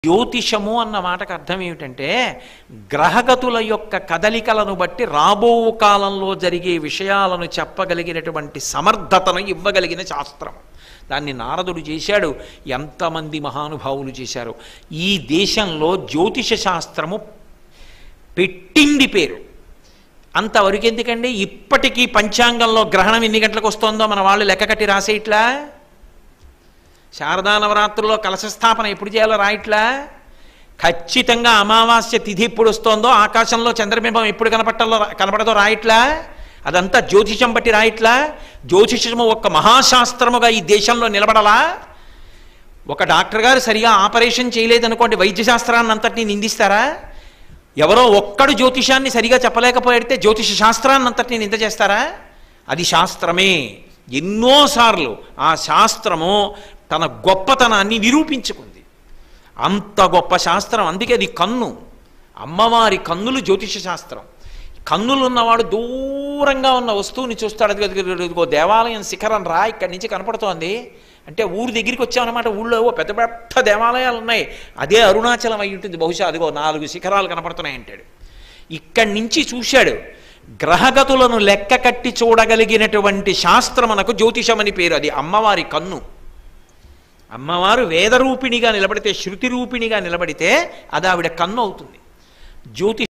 జ్యోతిషము అన్న మాటకు అర్థం ఏమిటంటే గ్రహగతుల యొక్క కదలికలను బట్టి రాబో కాలంలో జరిగే విషయాలను చెప్పగలిగినటువంటి సమర్థతను ఇవ్వగలిగిన శాస్త్రం దాన్ని నారదుడు చేశాడు ఎంతమంది మహానుభావులు చేశారు ఈ దేశంలో జ్యోతిష శాస్త్రము పెట్టింది పేరు అంతవరకు ఎందుకండి ఇప్పటికీ పంచాంగంలో గ్రహణం ఎన్ని గంటలకు వస్తుందో మన వాళ్ళు లెక్క కట్టి రాసేయట్లా శారదా నవరాత్రుల్లో కలశస్థాపన ఎప్పుడు చేయాలో రాయట్లా ఖచ్చితంగా అమావాస్య తిథి ఎప్పుడు వస్తోందో ఆకాశంలో చంద్రబింబం ఎప్పుడు కనపట్టాలో కనపడదో రాయట్లా అదంతా జ్యోతిషం బట్టి రాయట్లా జ్యోతిషము ఒక మహాశాస్త్రముగా ఈ దేశంలో నిలబడలా ఒక డాక్టర్ గారు సరిగా ఆపరేషన్ చేయలేదనుకోండి వైద్య శాస్త్రాన్ని అంతటినీ నిందిస్తారా ఎవరో ఒక్కడు జ్యోతిషాన్ని సరిగా చెప్పలేకపోయితే జ్యోతిష శాస్త్రాన్ని అంతటినీ నింద చేస్తారా అది శాస్త్రమే ఎన్నోసార్లు ఆ శాస్త్రము తన గొప్పతనాన్ని నిరూపించుకుంది అంత గొప్ప శాస్త్రం అందుకే అది కన్ను అమ్మవారి కన్నులు జ్యోతిష శాస్త్రం కన్నులు ఉన్నవాడు దూరంగా ఉన్న వస్తువుని చూస్తాడు అది అది- అది- ఇదిగో దేవాలయం శిఖరం రా ఇక్కడి నుంచి కనపడుతోంది అంటే ఊరి దగ్గరికి వచ్చామన్నమాట ఊళ్ళో ఓ పెద్ద పెద్ద దేవాలయాలు ఉన్నాయి అదే అరుణాచలం అయి ఉంటుంది బహుశా అదిగో నాలుగు శిఖరాలు కనపడుతున్నాయి అంటాడు ఇక్కడి నుంచి చూశాడు గ్రహగతులను లెక్క కట్టి చూడగలిగినటువంటి శాస్త్రమునకు జ్యోతిషమని పేరు అది అమ్మవారి కన్ను అమ్మవారు వేదరూపిణిగా నిలబడితే శృతి రూపిణిగా నిలబడితే అది ఆవిడ కన్ను అవుతుంది జ్యోతి